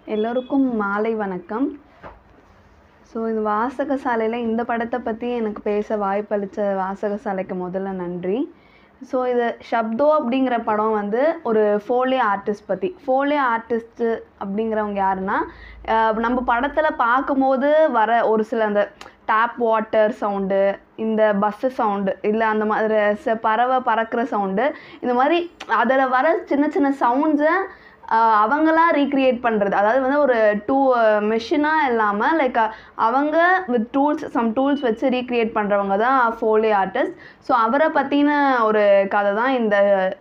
எல்லோருக்கும் மாலை வணக்கம் ஸோ இது வாசகசாலையில் இந்த படத்தை பற்றி எனக்கு பேச வாய்ப்பளித்த வாசகசாலைக்கு முதல்ல நன்றி ஸோ இது ஷப்தோ அப்படிங்கிற படம் வந்து ஒரு ஃபோலே ஆர்டிஸ்ட் பற்றி ஃபோலே ஆர்டிஸ்ட்டு அப்படிங்கிறவங்க யாருன்னா அஹ் நம்ம படத்தில் பார்க்கும்போது வர ஒரு சில அந்த டேப் வாட்டர் சவுண்டு இந்த பஸ்ஸு சவுண்டு இல்லை அந்த மாதிரி ச- பறவை பறக்கிற சவுண்டு இந்த மாதிரி அதில் வர சின்ன சின்ன சவுண்ட்ஸை அவங்களா ரீக்ரியேட் பண்ணுறது அதாவது வந்து ஒரு டூ மெஷினாக இல்லாமல் லைக் அவங்க வித் டூல்ஸ் சம் டூல்ஸ் வச்சு ரீக்ரியேட் பண்ணுறவங்க தான் ஃபோலே ஆர்டிஸ்ட் ஸோ அவரை பற்றின ஒரு கதை தான் இந்த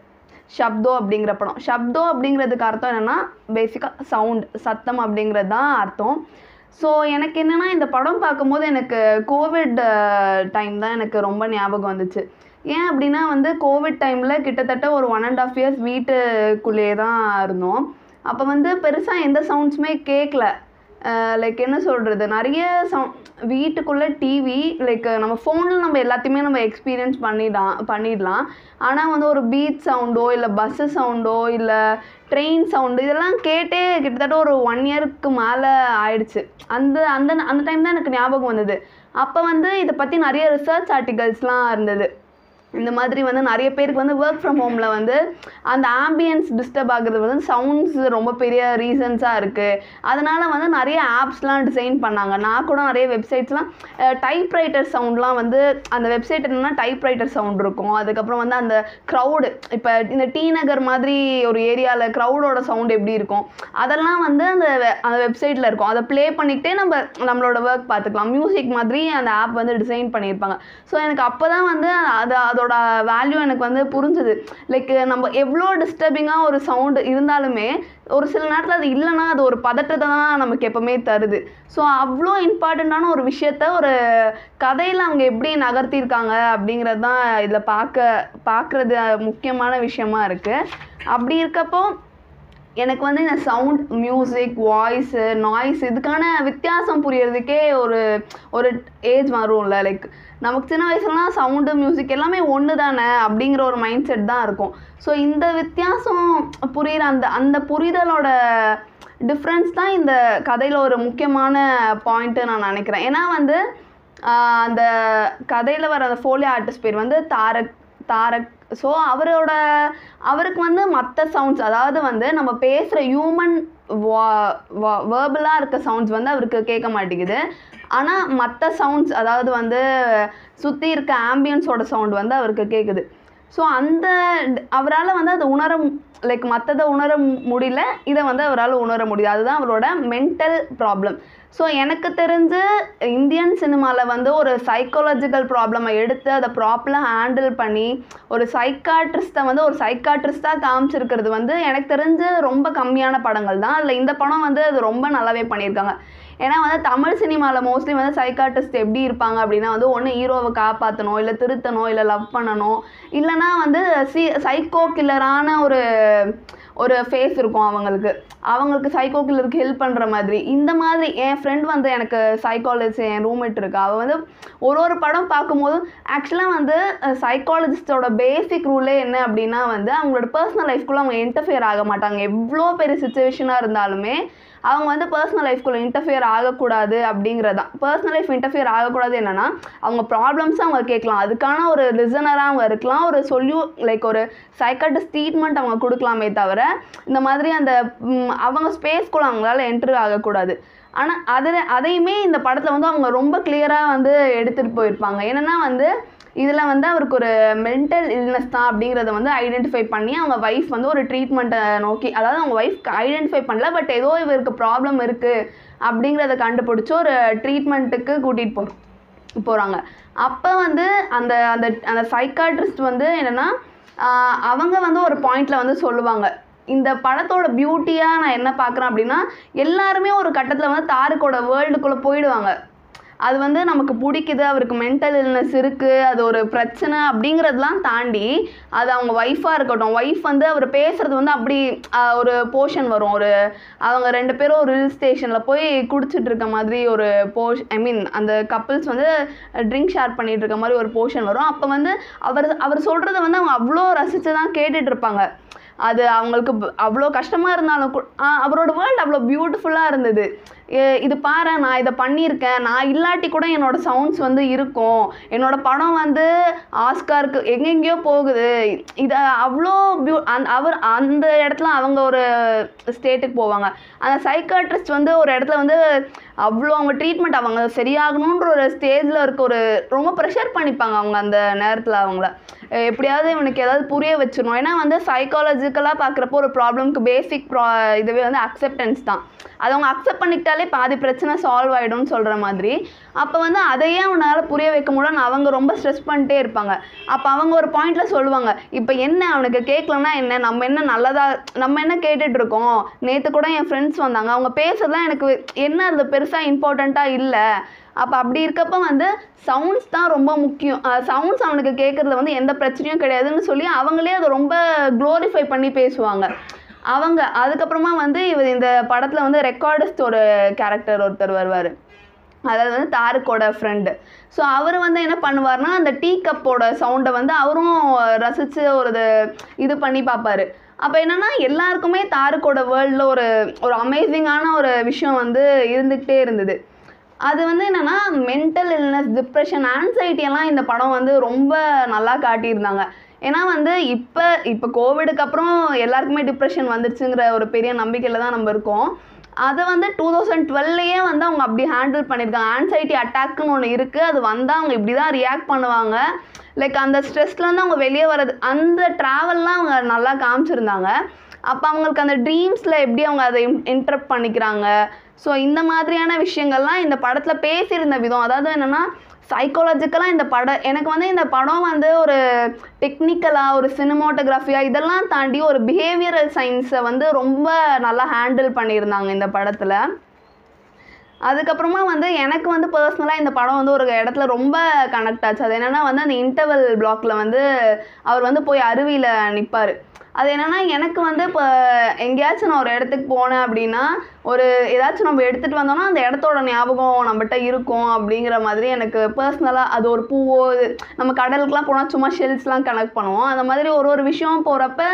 ஷப்தோ அப்படிங்கிற படம் ஷப்தோ அப்படிங்கிறதுக்கு அர்த்தம் என்னென்னா பேசிக்காக சவுண்ட் சத்தம் அப்படிங்கிறது தான் அர்த்தம் ஸோ எனக்கு என்னென்னா இந்த படம் பார்க்கும்போது எனக்கு கோவிட் டைம் தான் எனக்கு ரொம்ப ஞாபகம் வந்துச்சு ஏன் அப்படின்னா வந்து கோவிட் டைமில் கிட்டத்தட்ட ஒரு ஒன் அண்ட் ஆஃப் இயர்ஸ் வீட்டுக்குள்ளேயே தான் இருந்தோம் அப்போ வந்து பெருசாக எந்த சவுண்ட்ஸுமே கேட்கல லைக் என்ன சொல்கிறது நிறைய சவுண்ட் வீட்டுக்குள்ளே டிவி லைக் நம்ம ஃபோனில் நம்ம எல்லாத்தையுமே நம்ம எக்ஸ்பீரியன்ஸ் பண்ணிடலாம் பண்ணிடலாம் ஆனால் வந்து ஒரு பீச் சவுண்டோ இல்லை பஸ்ஸு சவுண்டோ இல்லை ட்ரெயின் சவுண்டு இதெல்லாம் கேட்டே கிட்டத்தட்ட ஒரு ஒன் இயருக்கு மேலே ஆயிடுச்சு அந்த அந்த அந்த டைம் தான் எனக்கு ஞாபகம் வந்தது அப்போ வந்து இதை பற்றி நிறைய ரிசர்ச் ஆர்டிகல்ஸ்லாம் இருந்தது இந்த மாதிரி வந்து நிறைய பேருக்கு வந்து ஒர்க் ஃப்ரம் ஹோமில் வந்து அந்த ஆம்பியன்ஸ் டிஸ்டர்ப் ஆகுறது வந்து சவுண்ட்ஸ் ரொம்ப பெரிய ரீசன்ஸாக இருக்குது அதனால் வந்து நிறைய ஆப்ஸ்லாம் டிசைன் பண்ணாங்க நான் கூட நிறைய வெப்சைட்ஸ்லாம் டைப் ரைட்டர் சவுண்ட்லாம் வந்து அந்த வெப்சைட் என்னென்னா டைப் ரைட்டர் சவுண்ட் இருக்கும் அதுக்கப்புறம் வந்து அந்த க்ரௌடு இப்போ இந்த டி நகர் மாதிரி ஒரு ஏரியாவில் க்ரௌடோட சவுண்ட் எப்படி இருக்கும் அதெல்லாம் வந்து அந்த வெ- அந்த வெப்சைட்டில் இருக்கும் அதை ப்ளே பண்ணிக்கிட்டே நம்ம நம்மளோட ஒர்க் பார்த்துக்கலாம் மியூசிக் மாதிரி அந்த ஆப் வந்து டிசைன் பண்ணியிருப்பாங்க ஸோ எனக்கு அப்போ தான் வந்து அது அதோட வேல்யூ எனக்கு வந்து புரிஞ்சுது லைக் நம்ம எவ்வளோ டிஸ்டர்பிங்காக ஒரு சவுண்டு இருந்தாலுமே ஒரு சில நேரத்தில் அது இல்லைன்னா அது ஒரு பதட்டத்தை தான் நமக்கு எப்பவுமே தருது ஸோ அவ்வளோ இம்பார்ட்டண்ட்டான ஒரு விஷயத்த ஒரு கதையில் அவங்க எப்படி நகர்த்தியிருக்காங்க அப்படிங்கிறது தான் இதில் பார்க்க பார்க்குறது முக்கியமான விஷயமா இருக்குது அப்படி இருக்கப்போ எனக்கு வந்து இந்த சவுண்ட் மியூசிக் வாய்ஸு நாய்ஸ் இதுக்கான வித்தியாசம் புரியறதுக்கே ஒரு ஒரு ஏஜ் வரும்ல லைக் நமக்கு சின்ன வயசுலலாம் சவுண்டு மியூசிக் எல்லாமே ஒன்று தானே அப்படிங்கிற ஒரு மைண்ட் செட் தான் இருக்கும் ஸோ இந்த வித்தியாசம் புரிகிற அந்த அந்த புரிதலோட டிஃப்ரென்ஸ் தான் இந்த கதையில் ஒரு முக்கியமான பாயிண்ட்டு நான் நினைக்கிறேன் ஏன்னா வந்து ஆஹ் அந்த கதையில் வர அந்த ஃபோலியோ ஆர்டிஸ்ட் பேர் வந்து தாரக் தாரக் ஸோ அவரோட அவருக்கு வந்து மற்ற சவுண்ட்ஸ் அதாவது வந்து நம்ம பேசுகிற ஹியூமன் வா வேர்பலாக இருக்க சவுண்ட்ஸ் வந்து அவருக்கு கேட்க மாட்டேங்குது ஆனால் மற்ற சவுண்ட்ஸ் அதாவது வந்து சுற்றி இருக்க ஆம்பியன்ஸோட சவுண்ட் வந்து அவருக்கு கேட்குது ஸோ அந்த அவரால் வந்து அதை உணர லைக் மற்றதை உணர மு- முடியல இதை வந்து அவரால் உணர முடியுது அதுதான் அவரோட மென்டல் ப்ராப்ளம் ஸோ எனக்கு தெரிஞ்சு இந்தியன் சினிமாவில் வந்து ஒரு சைக்காலஜிக்கல் ப்ராப்ளமை எடுத்து அதை ப்ராப்பராக ஹேண்டில் பண்ணி ஒரு சைக்காட்ரிஸ்ட்டை வந்து ஒரு சைக்காட்ரிஸ்ட்டாக காமிச்சிருக்கிறது வந்து எனக்கு தெரிஞ்சு ரொம்ப கம்மியான படங்கள் தான் அதில் இந்த படம் வந்து அது ரொம்ப நல்லாவே பண்ணியிருக்காங்க ஏன்னா வந்து தமிழ் சினிமாவில் மோஸ்ட்லி வந்து சைக்காட்டிஸ்ட் எப்படி இருப்பாங்க அப்படின்னா வந்து ஒன்று ஹீரோவை காப்பாற்றணும் இல்லை திருத்தணும் இல்லை லவ் பண்ணணும் இல்லைன்னா வந்து சி சைக்கோ கில்லரான ஒரு ஒரு ஃபேஸ் இருக்கும் அவங்களுக்கு அவங்களுக்கு சைக்கோ கில்லருக்கு ஹெல்ப் பண்ணுற மாதிரி இந்த மாதிரி என் ஃப்ரெண்ட் வந்து எனக்கு சைக்காலஜி என் ரூம்மேட் இருக்கா அவள் வந்து ஒரு ஒரு படம் பார்க்கும்போது ஆக்சுவலாக வந்து சைக்காலஜிஸ்டோட பேசிக் ரூலே என்ன அப்படின்னா வந்து அவங்களோட பர்சனல் லைஃப்குள்ளே அவங்க இன்டர்ஃபியர் ஆக மாட்டாங்க எவ்வளோ பெரிய சுச்சுவேஷனாக இருந்தாலுமே அவங்க வந்து பர்சனல் லைஃப்குள்ளே இன்டர்ஃபியர் ஆகக்கூடாது அப்படிங்கிறது தான் பர்சனல் லைஃப் இன்டர்ஃபியர் ஆகக்கூடாது என்னன்னா அவங்க ப்ராப்ளம்ஸை அவங்க கேட்கலாம் அதுக்கான ஒரு லிசனராக அவங்க இருக்கலாம் ஒரு சொல்யூ லைக் ஒரு சைக்காட்டிஸ்ட் ட்ரீட்மெண்ட் அவங்க கொடுக்கலாமே தவிர இந்த மாதிரி அந்த ம், அவங்க ஸ்பேஸ்க்குள்ள அவங்களால என்ட்ரு ஆகக்கூடாது ஆனால் அதில் அதையுமே இந்த படத்தில் வந்து அவங்க ரொம்ப கிளியராக வந்து எடுத்துகிட்டு போயிருப்பாங்க என்னென்னா வந்து இதில் வந்து அவருக்கு ஒரு மென்டல் இல்னஸ் தான் அப்படிங்கிறத வந்து ஐடென்டிஃபை பண்ணி அவங்க ஒய்ஃப் வந்து ஒரு ட்ரீட்மெண்ட்டை நோக்கி அதாவது அவங்க ஒய்ஃப் ஐடென்டிஃபை பண்ணல பட் ஏதோ இவருக்கு ப்ராப்ளம் இருக்குது அப்படிங்கிறத கண்டுபிடிச்சி ஒரு ட்ரீட்மெண்ட்டுக்கு கூட்டிகிட்டு போ போகிறாங்க அப்போ வந்து அந்த அந்த அந்த சைக்காட்ரிஸ்ட் வந்து என்னென்னா அவங்க வந்து ஒரு பாயிண்டில் வந்து சொல்லுவாங்க இந்த படத்தோட பியூட்டியாக நான் என்ன பார்க்குறேன் அப்படின்னா எல்லாருமே ஒரு கட்டத்தில் வந்து தாருக்கோட வேர்ல்டுக்குள்ளே போயிடுவாங்க அது வந்து நமக்கு பிடிக்குது அவருக்கு மென்டல் இல்னஸ் இருக்குது அது ஒரு பிரச்சனை அப்படிங்கிறதெல்லாம் தாண்டி அது அவங்க ஒய்ஃபாக இருக்கட்டும் ஒய்ஃப் வந்து அவர் பேசுகிறது வந்து அப்படி ஆஹ், ஒரு போர்ஷன் வரும் ஒரு அவங்க ரெண்டு பேரும் ஒரு ஹில் ஸ்டேஷனில் போய் குடிச்சிட்டு இருக்க மாதிரி ஒரு போர்ஷ் ஐ மீன் அந்த கப்பிள்ஸ் வந்து ட்ரிங்க் ஷேர் பண்ணிட்டு இருக்க மாதிரி ஒரு போர்ஷன் வரும் அப்போ வந்து அவர் அவர் சொல்கிறத வந்து அவங்க அவ்வளோ ரசித்து தான் கேட்டுட்டு இருப்பாங்க அது அவங்களுக்கு ப- அவ்வளோ கஷ்டமாக இருந்தாலும் கூ- ஆ, அவரோட வேர்ல்டு அவ்வளோ பியூட்டிஃபுல்லாக இருந்தது எ- இது பாரு நான் இதை பண்ணியிருக்கேன் நான் இல்லாட்டி கூட என்னோட சவுண்ட்ஸ் வந்து இருக்கும் என்னோட படம் வந்து ஆஸ்காருக்கு எங்கெங்கேயோ போகுது இதை அவ்வளோ பியூ அந் அவர் அந்த இடத்துல அவங்க ஒரு ஸ்டேட்டுக்கு போவாங்க அந்த சைக்காட்ரிஸ்ட் வந்து ஒரு இடத்துல வந்து அவ்வளோ அவங்க ட்ரீட்மெண்ட் அவங்க சரியாகணுன்ற ஒரு ஸ்டேஜில் இருக்க ஒரு ரொம்ப ப்ரெஷர் பண்ணிப்பாங்க அவங்க அந்த நேரத்தில் அவங்கள அஹ் எப்படியாவது இவனுக்கு ஏதாவது புரிய வச்சிடணும் ஏன்னா வந்து சைக்காலஜிக்கலாக பார்க்குறப்போ ஒரு ப்ராப்ளம்க்கு பேசிக் ப்ரா இதுவே வந்து அக்செப்டன்ஸ் தான் அதை அவங்க அக்செப்ட் பண்ணிக்கிட்டாலே பாதி பிரச்சனை சால்வ் ஆகிடும்னு சொல்கிற மாதிரி அப்போ வந்து அதையே அவனால் புரிய வைக்க முடியலன்னு அவங்க ரொம்ப ஸ்ட்ரெஸ் பண்ணிட்டே இருப்பாங்க அப்போ அவங்க ஒரு பாயிண்ட்ல சொல்லுவாங்க இப்போ என்ன அவனுக்கு கேட்கலன்னா என்ன நம்ம என்ன நல்லதா நம்ம என்ன கேட்டுட்டு இருக்கோம் நேற்று கூட என் ஃப்ரெண்ட்ஸ் வந்தாங்க அவங்க பேசுறதுலாம் எனக்கு என்ன அது பெருசாக இம்பார்ட்டண்ட்டாக இல்லை அப்போ அப்படி இருக்கப்ப வந்து சவுண்ட்ஸ் தான் ரொம்ப முக்கியம் சவுண்ட்ஸ் அவனுக்கு கேட்குறதுல வந்து எந்த பிரச்சனையும் கிடையாதுன்னு சொல்லி அவங்களே அதை ரொம்ப க்ளோரிஃபை பண்ணி பேசுவாங்க அவங்க அதுக்கப்புறமா வந்து இவர் இந்த படத்தில் வந்து ரெக்கார்டிஸ்ட் ஒரு கேரக்டர் ஒருத்தர் வருவார் அதாவது வந்து தாருக்கோட ஃப்ரெண்டு ஸோ அவர் வந்து என்ன பண்ணுவார்னா அந்த டீ கப்போட சவுண்டை வந்து அவரும் ரசித்து ஒரு இது இது பண்ணி பார்ப்பாரு அப்போ என்னன்னா எல்லாருக்குமே தாருக்கோட வேர்ல்டில் ஒரு ஒரு அமேசிங்கான ஒரு விஷயம் வந்து இருந்துக்கிட்டே இருந்தது அது வந்து என்னன்னா மென்டல் இல்னஸ் டிப்ரெஷன் ஆன்சைட்டி எல்லாம் இந்த படம் வந்து ரொம்ப நல்லா காட்டியிருந்தாங்க ஏன்னா வந்து இப்போ இப்போ கோவிடுக்கு அப்புறம் எல்லாருக்குமே டிப்ரெஷன் வந்துருச்சுங்கிற ஒரு பெரிய நம்பிக்கையில் தான் நம்ம இருக்கோம் அதை வந்து டூ தௌசண்ட் டுவெல்லையே வந்து அவங்க அப்படி ஹேண்டில் பண்ணியிருக்காங்க ஆன்சைட்டி அட்டாக்னு ஒன்று இருக்குது அது வந்தால் அவங்க இப்படி தான் ரியாக்ட் பண்ணுவாங்க லைக் அந்த ஸ்ட்ரெஸ்லேருந்து அவங்க வெளியே வர்றது அந்த ட்ராவல்லாம் அவங்க நல்லா காமிச்சிருந்தாங்க அப்போ அவங்களுக்கு அந்த ட்ரீம்ஸில் எப்படி அவங்க அதை இன்டர்ப்ட் பண்ணிக்கிறாங்க ஸோ இந்த மாதிரியான விஷயங்கள்லாம் இந்த படத்தில் பேசியிருந்த விதம் அதாவது என்னென்னா சைக்காலஜிக்கலாக இந்த படம் எனக்கு வந்து இந்த படம் வந்து ஒரு டெக்னிக்கலாக ஒரு சினிமோட்டோகிராஃபியாக இதெல்லாம் தாண்டி ஒரு பிஹேவியரல் சயின்ஸை வந்து ரொம்ப நல்லா ஹேண்டில் பண்ணியிருந்தாங்க இந்த படத்தில் அதுக்கப்புறமா வந்து எனக்கு வந்து பர்சனலாக இந்த படம் வந்து ஒரு இடத்துல ரொம்ப கனெக்ட் ஆச்சு அது என்னென்னா வந்து அந்த இன்டர்வல் பிளாக்ல வந்து அவர் வந்து போய் அருவியில் நிற்பார் அது என்னென்னா எனக்கு வந்து இப்போ எங்கேயாச்சும் நான் ஒரு இடத்துக்கு போனேன் அப்படின்னா ஒரு ஏதாச்சும் நம்ம எடுத்துகிட்டு வந்தோம்னா அந்த இடத்தோட ஞாபகம் நம்மகிட்ட இருக்கும் அப்படிங்கிற மாதிரி எனக்கு பர்சனலாக அது ஒரு பூவோ இது நம்ம கடலுக்குலாம் போனால் சும்மா ஷெல்ஸ்லாம் கலெக்ட் பண்ணுவோம் அந்த மாதிரி ஒரு ஒரு விஷயம் போகிறப்ப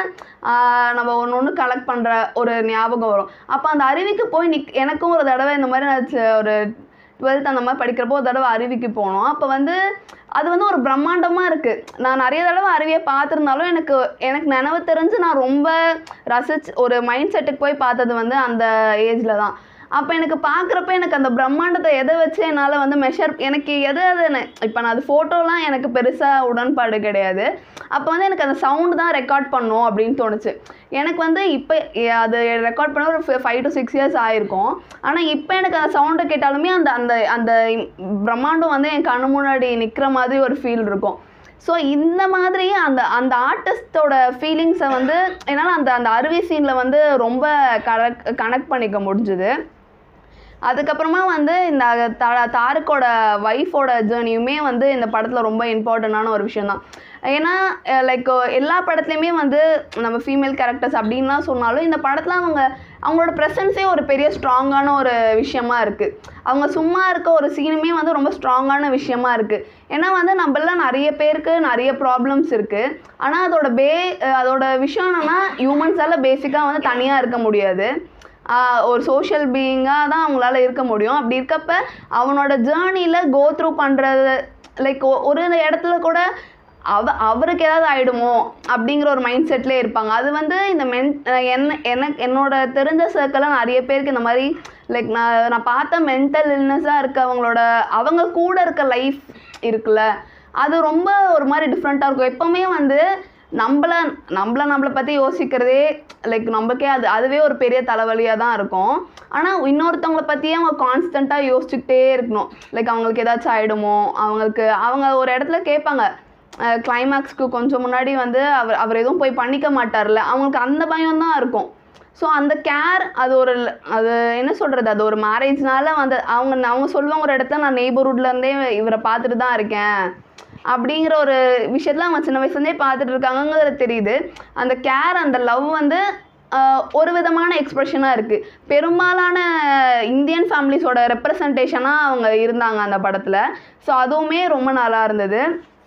நம்ம ஒன்று ஒன்று கலெக்ட் பண்ணுற ஒரு ஞாபகம் வரும் அப்போ அந்த அருவிக்கு போய் நிக் எனக்கும் ஒரு தடவை இந்த மாதிரி நான் ச- ஒரு டுவெல்த் அந்த மாதிரி படிக்கிறப்போ ஒரு தடவை அருவிக்கு போனோம் அப்போ வந்து அது வந்து ஒரு பிரம்மாண்டமாக இருக்குது நான் நிறைய தடவை அருவியை பார்த்துருந்தாலும் எனக்கு எனக்கு நினைவு தெரிஞ்சு நான் ரொம்ப ரசிச்சு ஒரு மைண்ட் செட்டுக்கு போய் பார்த்தது வந்து அந்த ஏஜில் தான் அப்போ எனக்கு பார்க்குறப்ப எனக்கு அந்த பிரம்மாண்டத்தை எதை வச்சு என்னால் வந்து மெஷர் எனக்கு எது அது இப்போ நான் அது ஃபோட்டோலாம் எனக்கு பெருசாக உடன்பாடு கிடையாது அப்போ வந்து எனக்கு அந்த சவுண்டு தான் ரெக்கார்ட் பண்ணும் அப்படின்னு தோணுச்சு எனக்கு வந்து இப்போ அது ரெக்கார்ட் பண்ண ஒரு ஃபைவ் டு சிக்ஸ் இயர்ஸ் ஆயிருக்கும் ஆனால் இப்போ எனக்கு அந்த சவுண்டை கேட்டாலுமே அந்த அந்த அந்த பிரம்மாண்டம் வந்து என் கண்ணு முன்னாடி நிற்கிற மாதிரி ஒரு ஃபீல் இருக்கும் ஸோ இந்த மாதிரி அந்த அந்த ஆர்டிஸ்டோட ஃபீலிங்ஸை வந்து என்னால் அந்த அந்த அருவி சீனில் வந்து ரொம்ப கனெக்ட் கனெக்ட் பண்ணிக்க முடிஞ்சுது அதுக்கப்புறமா வந்து இந்த தா தாருக்கோட ஒய்ஃபோட ஜேர்னியுமே வந்து இந்த படத்தில் ரொம்ப இம்பார்ட்டண்டான ஒரு விஷயம் தான் ஏன்னா லைக் எல்லா படத்துலையுமே வந்து நம்ம ஃபீமேல் கேரக்டர்ஸ் அப்படின்லாம் சொன்னாலும் இந்த படத்தில் அவங்க அவங்களோட ப்ரெசன்ஸே ஒரு பெரிய ஸ்ட்ராங்கான ஒரு விஷயமா இருக்குது அவங்க சும்மா இருக்க ஒரு சீனுமே வந்து ரொம்ப ஸ்ட்ராங்கான விஷயமா இருக்குது ஏன்னா வந்து நம்மள நிறைய பேருக்கு நிறைய ப்ராப்ளம்ஸ் இருக்குது ஆனால் அதோட பே அதோட விஷயம் என்னென்னா ஹியூமன்ஸால் பேசிக்காக வந்து தனியாக இருக்க முடியாது ஆஹ் ஒரு சோஷியல் பீயிங்காக தான் அவங்களால இருக்க முடியும் அப்படி இருக்கப்ப அவனோட ஜேர்னியில் கோ த்ரூ பண்ணுறது லைக் ஒரு இடத்துல கூட அவ அவருக்கு ஏதாவது ஆயிடுமோ அப்படிங்கிற ஒரு மைண்ட் செட்லேயே இருப்பாங்க அது வந்து இந்த மென் என்ன எனக்கு என்னோட தெரிஞ்ச சர்க்கிளில் நிறைய பேருக்கு இந்த மாதிரி லைக் நான் நான் பார்த்த மென்டல் இல்னஸாக இருக்கவங்களோட அவங்க கூட இருக்க லைஃப் இருக்குல்ல அது ரொம்ப ஒரு மாதிரி டிஃப்ரெண்ட்டாக இருக்கும் எப்போவுமே வந்து நம்மள நம்மள நம்மளை பற்றி யோசிக்கிறதே லைக் நமக்கே அது அதுவே ஒரு பெரிய தலைவலியாக தான் இருக்கும் ஆனால் இன்னொருத்தவங்கள பற்றியே அவங்க கான்ஸ்டண்ட்டாக யோசிச்சுக்கிட்டே இருக்கணும் லைக் அவங்களுக்கு ஏதாச்சும் ஆகிடுமோ அவங்களுக்கு அவங்க ஒரு இடத்துல கேட்பாங்க கிளைமேக்ஸ்க்கு கொஞ்சம் முன்னாடி வந்து அவர் அவர் எதுவும் போய் பண்ணிக்க மாட்டார்ல அவங்களுக்கு அந்த பயம் தான் இருக்கும் ஸோ அந்த கேர் அது ஒரு அது என்ன சொல்கிறது அது ஒரு மேரேஜ்னால வந்து அவங்க அவங்க சொல்லுவாங்க ஒரு இடத்துல நான் நெய்பர்ஹுட்லேருந்தே இவரை பார்த்துட்டு தான் இருக்கேன் அப்படிங்கிற ஒரு விஷயத்தில் அவங்க சின்ன வயசுலேருந்தே பார்த்துட்டு இருக்காங்கங்கிறது தெரியுது அந்த கேர் அந்த லவ் வந்து ஆஹ், ஒரு விதமான எக்ஸ்ப்ரெஷனாக இருக்குது பெரும்பாலான இந்தியன் ஃபேமிலிஸோட ரெப்ரசன்டேஷனாக அவங்க இருந்தாங்க அந்த படத்தில் ஸோ அதுவுமே ரொம்ப நல்லா இருந்தது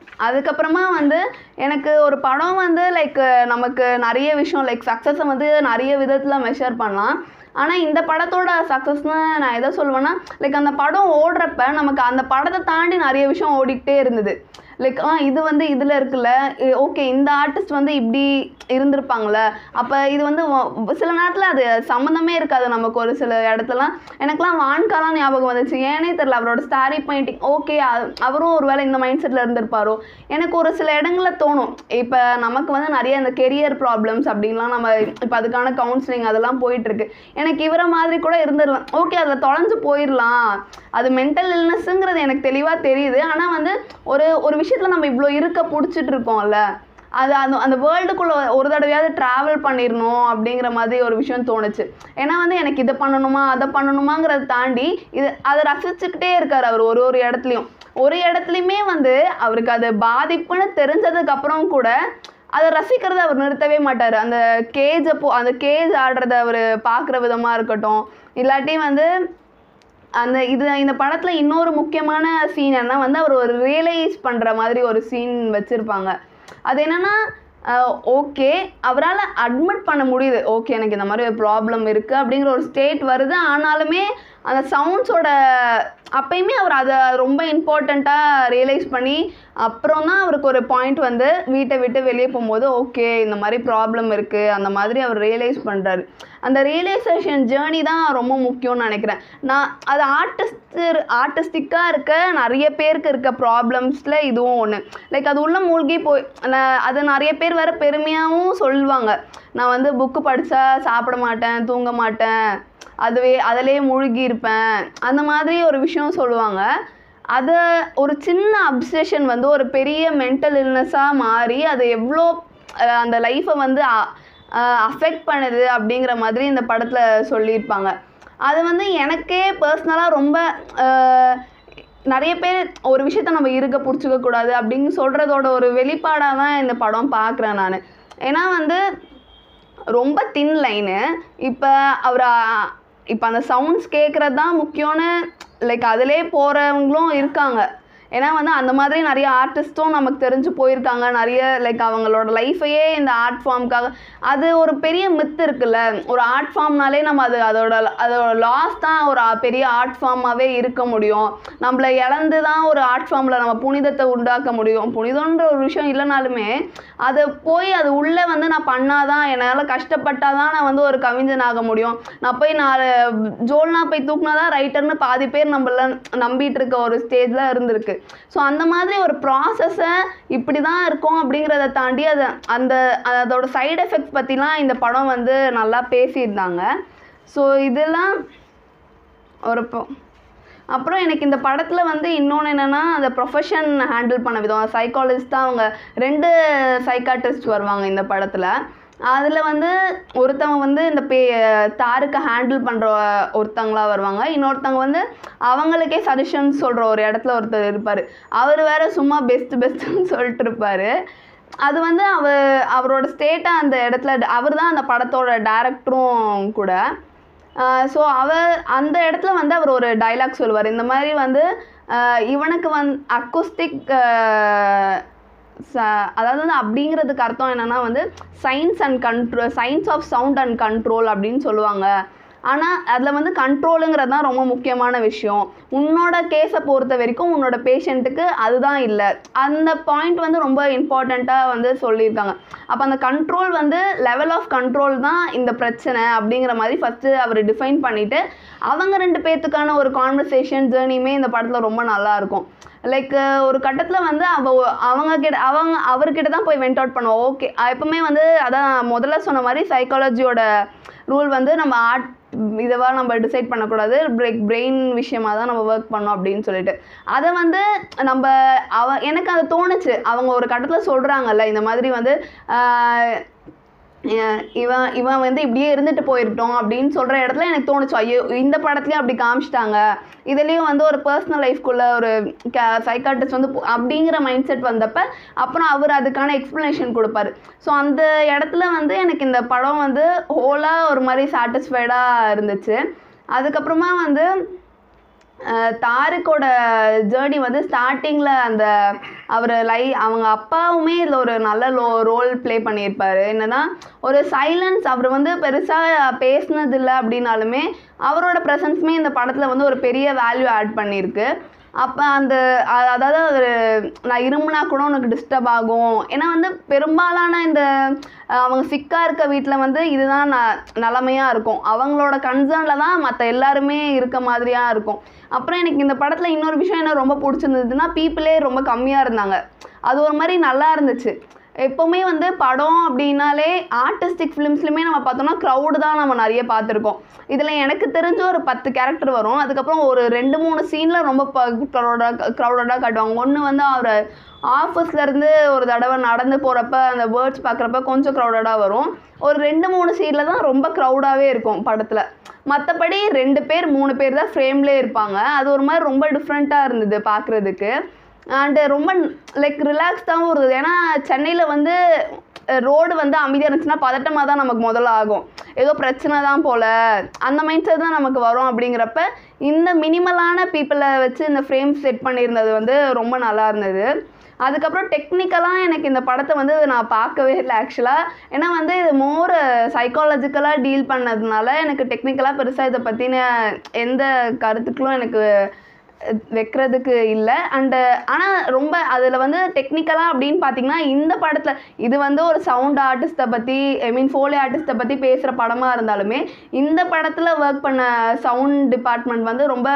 அதுக்கப்புறமா வந்து எனக்கு ஒரு படம் வந்து லைக் நமக்கு நிறைய விஷயம் லைக் சக்ஸஸை வந்து நிறைய விதத்தில் மெஷர் பண்ணலாம் ஆனால் இந்த படத்தோட சக்ஸஸ்னு நான் எதை சொல்லுவேன்னா லைக் அந்த படம் ஓடுறப்ப நமக்கு அந்த படத்தை தாண்டி நிறைய விஷயம் ஓடிக்கிட்டே இருந்தது லைக் ஆ இது வந்து இதில் இருக்குல்ல ஓகே இந்த ஆர்டிஸ்ட் வந்து இப்படி இருந்திருப்பாங்களே அப்போ இது வந்து வ- சில நேரத்தில் அது சம்மந்தமே இருக்காது நமக்கு ஒரு சில இடத்துலலாம் எனக்கெலாம் வான்காலாம் ஞாபகம் வந்துச்சு ஏனே தெரில அவரோட ஸ்டாரி பெயிண்டிங் ஓகே அவரும் ஒருவேளை இந்த மைண்ட் செட்டில் இருந்திருப்பாரோ எனக்கு ஒரு சில இடங்களில் தோணும் இப்போ நமக்கு வந்து நிறைய இந்த கெரியர் ப்ராப்ளம்ஸ் அப்படின்லாம் நம்ம இப்போ அதுக்கான கவுன்சிலிங் அதெல்லாம் போயிட்டுருக்கு எனக்கு இவரை மாதிரி கூட இருந்துடலாம் ஓகே அதில் தொலைஞ்சு போயிடலாம் அது மென்டல் இல்னஸ்ங்கிறது எனக்கு தெளிவாக தெரியுது ஆனால் வந்து ஒரு ஒரு விஷயத்தில் நம்ம இவ்வளோ இருக்க பிடிச்சிட்டு இருக்கோம்ல அது அந்த அந்த வேர்ல்டுக்குள்ளே ஒரு தடவையாவது ட்ராவல் பண்ணிடணும் அப்படிங்கிற மாதிரி ஒரு விஷயம் தோணுச்சு ஏன்னா வந்து எனக்கு இதை பண்ணணுமா அதை பண்ணணுமாங்கிறத தாண்டி இது அதை ரசிச்சுக்கிட்டே இருக்கார் அவர் ஒரு ஒரு இடத்துலையும் ஒரு இடத்துலையுமே வந்து அவருக்கு அது பாதிப்புன்னு தெரிஞ்சதுக்கு அப்புறம் கூட அதை ரசிக்கிறத அவர் நிறுத்தவே மாட்டார் அந்த கேஜை போ அந்த கேஜ் ஆடுறத அவர் பார்க்குற விதமாக இருக்கட்டும் இல்லாட்டி வந்து அந்த இது இந்த படத்தில் இன்னொரு முக்கியமான சீன் என்ன வந்து அவர் ஒரு ரியலைஸ் பண்ணுற மாதிரி ஒரு சீன் வச்சுருப்பாங்க அது என்னென்னா ஓகே அவரால் அட்மிட் பண்ண முடியுது ஓகே எனக்கு இந்த மாதிரி ஒரு ப்ராப்ளம் இருக்குது அப்படிங்கிற ஒரு ஸ்டேட் வருது ஆனாலுமே அந்த சவுண்ட்ஸோட அப்பயுமே அவர் அதை ரொம்ப இம்பார்ட்டண்ட்டாக ரியலைஸ் பண்ணி அப்புறம் தான் அவருக்கு ஒரு பாயிண்ட் வந்து வீட்டை விட்டு வெளியே போகும்போது ஓகே இந்த மாதிரி ப்ராப்ளம் இருக்குது அந்த மாதிரி அவர் ரியலைஸ் பண்ணுறாரு அந்த ரியலைசேஷன் ஜேர்னி தான் ரொம்ப முக்கியம்னு நினைக்கிறேன் நான் அது ஆர்டிஸ்ட் ஆர்டிஸ்டிக்காக இருக்க நிறைய பேருக்கு இருக்க ப்ராப்ளம்ஸில் இதுவும் ஒன்று லைக் அது உள்ள மூழ்கி போய் நான் அது நிறைய பேர் வேறு பெருமையாகவும் சொல்லுவாங்க நான் வந்து புக்கு படித்தா சாப்பிட மாட்டேன் தூங்க மாட்டேன் அதுவே அதிலே மூழ்கி இருப்பேன் அந்த மாதிரி ஒரு விஷயம் சொல்லுவாங்க அதை ஒரு சின்ன அப்சஷன் வந்து ஒரு பெரிய மென்டல் இல்னஸாக மாறி அது எவ்வளோ அஹ், அந்த லைஃப்பை வந்து அஃபெக்ட் பண்ணுது அப்படிங்கிற மாதிரி இந்த படத்தில் சொல்லியிருப்பாங்க அது வந்து எனக்கே பர்சனலாக ரொம்ப அஹ், நிறைய பேர் ஒரு விஷயத்த நம்ம இருக்க பிடிச்சிக்க கூடாது அப்படின்னு சொல்கிறதோட ஒரு வெளிப்பாடாக தான் இந்த படம் பார்க்குறேன் நான் ஏன்னா வந்து ரொம்ப தின் லைனு இப்போ அவர் இப்போ அந்த சவுண்ட்ஸ் கேட்குறது தான் முக்கியம்னு லைக் அதிலே போகிறவங்களும் இருக்காங்க ஏன்னா வந்து அந்த மாதிரி நிறைய ஆர்டிஸ்ட்டும் நமக்கு தெரிஞ்சு போயிருக்காங்க நிறைய லைக் அவங்களோட லைஃபையே இந்த ஆர்ட் ஃபார்முக்காக அது ஒரு பெரிய மித்து இருக்குல்ல ஒரு ஆர்ட் ஃபார்ம்னாலே நம்ம அது அதோட அதோட லாஸ் தான் ஒரு ஆ- பெரிய ஆர்ட் ஃபார்மாகவே இருக்க முடியும் நம்மளை இழந்து தான் ஒரு ஆர்ட் ஃபார்மில் நம்ம புனிதத்தை உண்டாக்க முடியும் புனிதன்ற ஒரு விஷயம் இல்லைனாலுமே அதை போய் அது உள்ளே வந்து நான் பண்ணாதான் என்னால் கஷ்டப்பட்டாதான் தான் நான் வந்து ஒரு கவிஞன் ஆக முடியும் நான் போய் நான் ஜோல்னா போய் தூக்குனா தான் ரைட்டர்னு பாதி பேர் நம்மள நம்பிட்டு இருக்க ஒரு ஸ்டேஜில் இருந்திருக்கு ஸோ அந்த மாதிரி ஒரு ப்ராசஸை இப்படி தான் இருக்கும் அப்படிங்கிறத தாண்டி அது அந்த அதோட சைடு எஃபெக்ட்ஸ் பற்றிலாம் இந்த படம் வந்து நல்லா பேசியிருந்தாங்க ஸோ இதெல்லாம் ஒரு இப்போ- அப்புறம் எனக்கு இந்த படத்தில் வந்து இன்னொன்று என்னென்னா அந்த ப்ரொஃபஷன் ஹேண்டில் பண்ண விதம் சைக்காலஜிஸ்ட் தான் அவங்க ரெண்டு சைக்காட்ரிஸ்ட் வருவாங்க இந்த படத்தில் அதில் வந்து ஒருத்தவங்க வந்து இந்த பே தாருக்கு ஹேண்டில் பண்ணுற ஒருத்தங்களா வருவாங்க இன்னொருத்தவங்க வந்து அவங்களுக்கே சஜஷன் சொல்கிற ஒரு இடத்துல ஒருத்தர் இருப்பார் அவர் வேற சும்மா பெஸ்ட் பெஸ்ட்டுன்னு சொல்லிட்டு இருப்பார் அது வந்து அவர் அவரோட ஸ்டேட்டை அந்த இடத்துல அவர் தான் அந்த படத்தோட டேரக்டரும் கூட ஸோ அவர் அந்த இடத்துல வந்து அவர் ஒரு டைலாக் சொல்லுவார் இந்த மாதிரி வந்து ஆஹ் இவனுக்கு வந் அக்குஸ்டிக் ச அதாவது வந்து அப்படிங்கிறதுக்கு அர்த்தம் என்னன்னா வந்து science and control science of sound and control அப்படின்னு சொல்லுவாங்க ஆனால் அதில் வந்து கண்ட்ரோலுங்கிறது தான் ரொம்ப முக்கியமான விஷயம் உன்னோட கேஸை பொறுத்த வரைக்கும் உன்னோட பேஷண்ட்டுக்கு அதுதான் இல்லை அந்த பாயிண்ட் வந்து ரொம்ப இம்பார்ட்டண்ட்டாக வந்து சொல்லியிருக்காங்க அப்போ அந்த கண்ட்ரோல் வந்து லெவல் ஆஃப் கண்ட்ரோல் தான் இந்த பிரச்சனை அப்படிங்கிற மாதிரி ஃபஸ்ட்டு அவர் டிஃபைன் பண்ணிவிட்டு அவங்க ரெண்டு பேர்த்துக்கான ஒரு கான்வர்சேஷன் ஜேர்னியுமே இந்த படத்தில் ரொம்ப நல்லா இருக்கும் லைக் ஒரு கட்டத்தில் வந்து அவ அவங்க கிட்ட அவங்க அவர்கிட்ட தான் போய் வெண்ட் அவுட் பண்ணுவோம் ஓகே எப்பவுமே வந்து அதான் முதல்ல சொன்ன மாதிரி சைக்காலஜியோட ரூல் வந்து நம்ம ஆர்ட் இதுவா நம்ம டிசைட் பண்ணக்கூடாது லைக் பிரெயின் விஷயமா தான் நம்ம ஒர்க் பண்ணோம் அப்படின்னு சொல்லிட்டு அதை வந்து நம்ம அவ எனக்கு அது தோணுச்சு அவங்க ஒரு கட்டத்தில் சொல்கிறாங்கல்ல இந்த மாதிரி வந்து ஆஹ், அஹ் இவன் இவன் வந்து இப்படியே இருந்துட்டு போயிருட்டோம் அப்படின்னு சொல்கிற இடத்துல எனக்கு தோணுச்சு ஐயோ இந்த படத்துலையும் அப்படி காமிச்சிட்டாங்க இதுலேயும் வந்து ஒரு பர்சனல் லைஃப்குள்ளே ஒரு சைக்காட்டிஸ்ட் வந்து போ- அப்படிங்கிற மைண்ட் செட் வந்தப்ப அப்புறம் அவர் அதுக்கான எக்ஸ்ப்ளனேஷன் கொடுப்பாரு ஸோ அந்த இடத்துல வந்து எனக்கு இந்த படம் வந்து ஹோலாக ஒரு மாதிரி சாட்டிஸ்ஃபைடாக இருந்துச்சு அதுக்கப்புறமா வந்து அஹ் தாருக்கோட ஜேர்னி வந்து ஸ்டார்டிங்கில் அந்த அவர் லை அவங்க அப்பாவுமே இதில் ஒரு நல்ல லோ ரோல் ப்ளே பண்ணியிருப்பாரு என்னன்னா ஒரு சைலன்ஸ் அவர் வந்து பெருசாக பேசினதில்லை அப்படின்னாலுமே அவரோட ப்ரெசன்ஸுமே இந்த படத்தில் வந்து ஒரு பெரிய வேல்யூ ஆட் பண்ணியிருக்கு அப்போ அந்த அ- அதாவது அவர் நான் இருமுனா கூட உனக்கு டிஸ்டர்ப் ஆகும் ஏன்னா வந்து பெரும்பாலான இந்த அஹ், அவங்க சிக்காக இருக்க வீட்டில் வந்து இதுதான் ந நிலமையாக இருக்கும் அவங்களோட கன்சர்னில் தான் மற்ற எல்லாருமே இருக்க மாதிரியாக இருக்கும் அப்புறம் எனக்கு இந்த படத்தில் இன்னொரு விஷயம் என்ன ரொம்ப பிடிச்சிருந்ததுன்னா பீப்புளே ரொம்ப கம்மியாக இருந்தாங்க அது ஒரு மாதிரி நல்லா இருந்துச்சு எப்போவுமே வந்து படம் அப்படின்னாலே ஆர்டிஸ்டிக் ஃபிலிம்ஸ்லையுமே நம்ம பார்த்தோம்னா க்ரௌடு தான் நம்ம நிறைய பார்த்துருக்கோம் இதில் எனக்கு தெரிஞ்ச ஒரு பத்து கேரக்டர் வரும் அதுக்கப்புறம் ஒரு ரெண்டு மூணு சீனில் ரொம்ப க்ரௌடாக க்ரௌடடாக காட்டுவாங்க ஒன்று வந்து அவர் ஆஃபீஸ்லேருந்து ஒரு தடவை நடந்து போகிறப்ப அந்த வேர்ட்ஸ் பார்க்குறப்ப கொஞ்சம் க்ரௌடடாக வரும் ஒரு ரெண்டு மூணு சீனில் தான் ரொம்ப க்ரௌடாகவே இருக்கும் படத்தில் மற்றபடி ரெண்டு பேர் மூணு பேர் தான் ஃப்ரேம்லேயே இருப்பாங்க அது ஒரு மாதிரி ரொம்ப டிஃப்ரெண்ட்டாக இருந்தது பார்க்குறதுக்கு அண்டு ரொம்ப லைக் ரிலாக்ஸ்டாகவும் இருந்தது ஏன்னா சென்னையில் வந்து ரோடு வந்து அமைதியாக இருந்துச்சுன்னா பதட்டமாக தான் நமக்கு முதல்ல ஆகும் ஏதோ பிரச்சனை தான் போல் அந்த மைண்ட் செட் தான் நமக்கு வரும் அப்படிங்கிறப்ப இந்த மினிமலான பீப்புளை வச்சு இந்த ஃப்ரேம் செட் பண்ணியிருந்தது வந்து ரொம்ப நல்லா இருந்தது அதுக்கப்புறம் டெக்னிக்கலாக எனக்கு இந்த படத்தை வந்து நான் பார்க்கவே இல்லை ஆக்சுவலாக ஏன்னா வந்து இது மோர் சைக்காலஜிக்கலாக டீல் பண்ணதுனால எனக்கு டெக்னிக்கலாக பெருசாக இதை பற்றின எந்த கருத்துக்களும் எனக்கு அஹ், வைக்கிறதுக்கு இல்லை அண்டு ஆனால் ரொம்ப அதில் வந்து டெக்னிக்கலாக அப்படின்னு பார்த்தீங்கன்னா இந்த படத்தில் இது வந்து ஒரு சவுண்ட் ஆர்டிஸ்ட்டை பற்றி ஐ மீன் ஃபோலி ஆர்டிஸ்ட்டை பற்றி பேசுகிற படமாக இருந்தாலுமே இந்த படத்தில் ஒர்க் பண்ண சவுண்ட் டிபார்ட்மெண்ட் வந்து ரொம்ப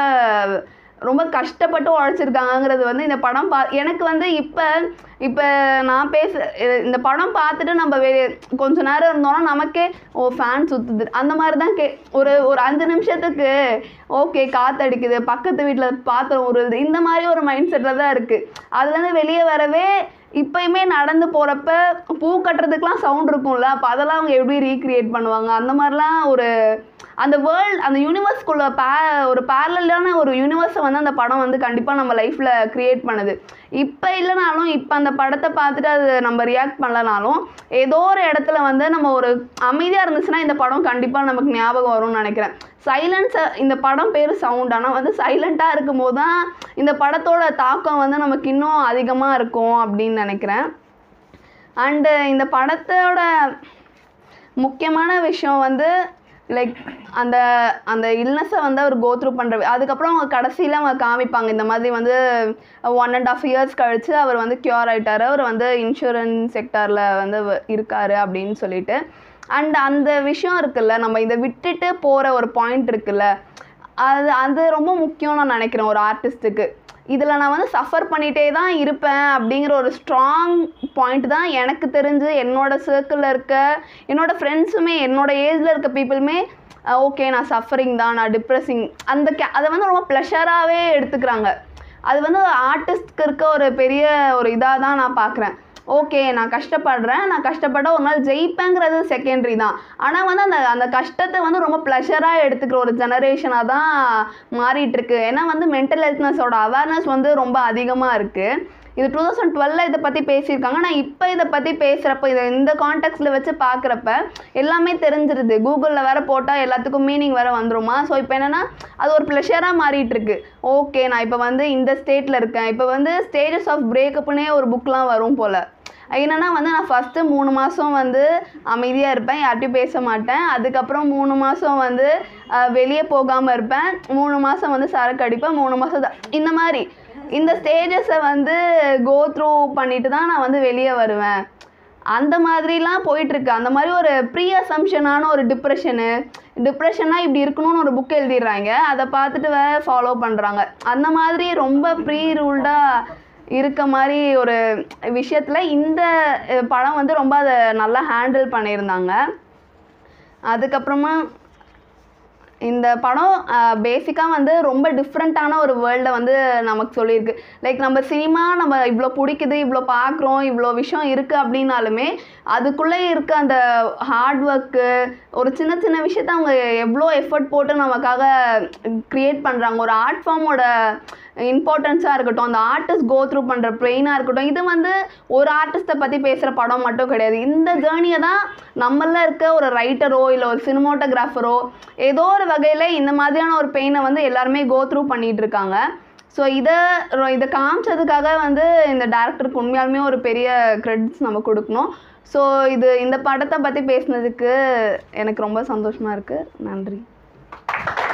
ரொம்ப கஷ்டப்பட்டு உழைச்சிருக்காங்கங்கிறது வந்து இந்த படம் பா எனக்கு வந்து இப்போ இப்போ நான் பேச இ- இந்த படம் பார்த்துட்டு நம்ம வே கொஞ்ச நேரம் இருந்தோம்னா நமக்கே ஓ ஃபேன் சுற்றுது அந்த மாதிரி தான் கே ஒரு ஒரு அஞ்சு நிமிஷத்துக்கு ஓகே காற்றடிக்குது பக்கத்து வீட்டில் பாத்திரம் உருளுது இந்த மாதிரி ஒரு மைண்ட் செட்டில் தான் இருக்குது அதுலேருந்து வெளியே வரவே இப்பயுமே நடந்து போகிறப்ப பூ கட்டுறதுக்குலாம் சவுண்ட் இருக்கும்ல அப்போ அதெல்லாம் அவங்க எப்படி ரீக்ரியேட் பண்ணுவாங்க அந்த மாதிரிலாம் ஒரு அந்த வேர்ல்ட் அந்த யூனிவர்ஸ்குள்ள பே ஒரு பேரலான ஒரு யூனிவர்ஸை வந்து அந்த படம் வந்து கண்டிப்பாக நம்ம லைஃப்பில் க்ரியேட் பண்ணுது இப்போ இல்லைனாலும் இப்போ அந்த படத்தை பார்த்துட்டு அது நம்ம ரியாக்ட் பண்ணலனாலும் ஏதோ ஒரு இடத்துல வந்து நம்ம ஒரு அமைதியாக இருந்துச்சுன்னா இந்த படம் கண்டிப்பாக நமக்கு ஞாபகம் வரும்னு நினைக்கிறேன் சைலன்ஸை இந்த படம் பேர் சவுண்ட் ஆனால் வந்து சைலண்ட்டாக இருக்கும்போது தான் இந்த படத்தோட தாக்கம் வந்து நமக்கு இன்னும் அதிகமாக இருக்கும் அப்படின்னு நினைக்கிறேன் அண்டு இந்த படத்தோட முக்கியமான விஷயம் வந்து லைக் அந்த அந்த இல்னஸை வந்து அவர் கோத்ரூ பண்ணுற அதுக்கப்புறம் அவங்க கடைசியில் அவங்க காமிப்பாங்க இந்த மாதிரி வந்து ஒன் அண்ட் ஆஃப் இயர்ஸ் கழித்து அவர் வந்து க்யூர் ஆயிட்டாரு அவர் வந்து இன்சூரன்ஸ் செக்டாரில் வந்து வ- இருக்காரு அப்படின்னு சொல்லிட்டு அண்ட் அந்த விஷயம் இருக்குல்ல நம்ம இதை விட்டுட்டு போகிற ஒரு பாயிண்ட் இருக்குல்ல அது அது ரொம்ப முக்கியம் நான் நினைக்கிறேன் ஒரு ஆர்டிஸ்ட்டுக்கு இதில் நான் வந்து சஃபர் பண்ணிகிட்டே தான் இருப்பேன் அப்படிங்கிற ஒரு ஸ்ட்ராங் பாயிண்ட் தான் எனக்கு தெரிஞ்சு என்னோட சர்க்கிளில் இருக்க என்னோட ஃப்ரெண்ட்ஸுமே என்னோட ஏஜில் இருக்க பீப்புளுமே ஓகே நான் சஃபரிங் தான் நான் டிப்ரெஸிங் அந்த கே அதை வந்து ரொம்ப ப்ளஷராகவே எடுத்துக்கிறாங்க அது வந்து ஆர்டிஸ்ட்க்கு இருக்க ஒரு பெரிய ஒரு இதாக தான் நான் பார்க்குறேன் ஓகே நான் கஷ்டப்படுறேன் நான் கஷ்டப்பட்ட ஒரு நாள் ஜெயிப்பேங்கிறது செகண்டரி தான் ஆனால் வந்து அந்த அந்த கஷ்டத்தை வந்து ரொம்ப ப்ளஷராக எடுத்துக்கிற ஒரு ஜெனரேஷனாக தான் மாறிட்டு இருக்கு ஏன்னா வந்து மென்டல் ஹெல்த்னஸோட அவேர்னஸ் வந்து ரொம்ப அதிகமாக இருக்குது இது டூ தௌசண்ட் டுவெல்ல இதை பற்றி பேசியிருக்காங்க ஆனால் இப்போ இதை பற்றி பேசுகிறப்ப இதை இந்த கான்டெக்ட்ஸில் வச்சு பார்க்குறப்ப எல்லாமே தெரிஞ்சிருது கூகுளில் வேற போட்டால் எல்லாத்துக்கும் மீனிங் வேற வந்துருமா ஸோ இப்போ என்னென்னா அது ஒரு ப்ளஷராக மாறிட்டு இருக்கு ஓகே நான் இப்போ வந்து இந்த ஸ்டேட்டில் இருக்கேன் இப்போ வந்து ஸ்டேஜஸ் ஆஃப் பிரேக்கப்னே ஒரு புக்லாம் வரும் போல் என்னன்னா வந்து நான் ஃபஸ்ட்டு மூணு மாதம் வந்து அமைதியாக இருப்பேன் யார்கிட்டயும் பேச மாட்டேன் அதுக்கப்புறம் மூணு மாதம் வந்து வெளியே போகாமல் இருப்பேன் மூணு மாதம் வந்து சரக்கு அடிப்பேன் மூணு மாதம் இந்த மாதிரி இந்த ஸ்டேஜஸை வந்து கோ த்ரூ பண்ணிட்டு தான் நான் வந்து வெளியே வருவேன் அந்த மாதிரிலாம் போயிட்டுருக்கு அந்த மாதிரி ஒரு ப்ரீ அசம்ஷனான ஒரு டிப்ரெஷனு டிப்ரெஷன்னா இப்படி இருக்கணும்னு ஒரு புக் எழுதிடுறாங்க அதை பார்த்துட்டு வேற ஃபாலோ பண்ணுறாங்க அந்த மாதிரி ரொம்ப ப்ரீ ரூல்டாக இருக்க மாதிரி ஒரு விஷயத்தில் இந்த அஹ், படம் வந்து ரொம்ப அதை நல்லா ஹேண்டில் பண்ணியிருந்தாங்க அதுக்கப்புறமா இந்த படம் பேசிக்காக வந்து ரொம்ப டிஃப்ரெண்ட்டான ஒரு வேர்ல்டை வந்து நமக்கு சொல்லியிருக்கு லைக் நம்ம சினிமா நம்ம இவ்வளோ பிடிக்குது இவ்வளோ பார்க்குறோம் இவ்வளோ விஷயம் இருக்குது அப்படின்னாலுமே அதுக்குள்ளே இருக்க அந்த ஹார்ட் ஒர்க்கு ஒரு சின்ன சின்ன விஷயத்த அவங்க எவ்வளோ எஃபர்ட் போட்டு நமக்காக க்ரியேட் பண்ணுறாங்க ஒரு ஆர்ட் ஃபார்மோட இம்பார்ட்டன்ஸாக இருக்கட்டும் அந்த ஆர்டிஸ்ட் கோ த்ரூ பண்ணுற பெயினாக இருக்கட்டும் இது வந்து ஒரு ஆர்டிஸ்ட்டை பற்றி பேசுகிற படம் மட்டும் கிடையாது இந்த ஜேர்னியை தான் நம்மள இருக்க ஒரு ரைட்டரோ இல்லை ஒரு சினிமோட்டோகிராஃபரோ ஏதோ ஒரு வகையில் இந்த மாதிரியான ஒரு பெயினை வந்து எல்லாருமே கோ த்ரூ பண்ணிகிட்டு இருக்காங்க ஸோ இதை ரொ- இதை காமிச்சதுக்காக வந்து இந்த டேரக்டருக்கு உண்மையாலுமே ஒரு பெரிய க்ரெடிட்ஸ் நம்ம கொடுக்கணும் ஸோ இது இந்த படத்தை பற்றி பேசுனதுக்கு எனக்கு ரொம்ப சந்தோஷமாக இருக்குது நன்றி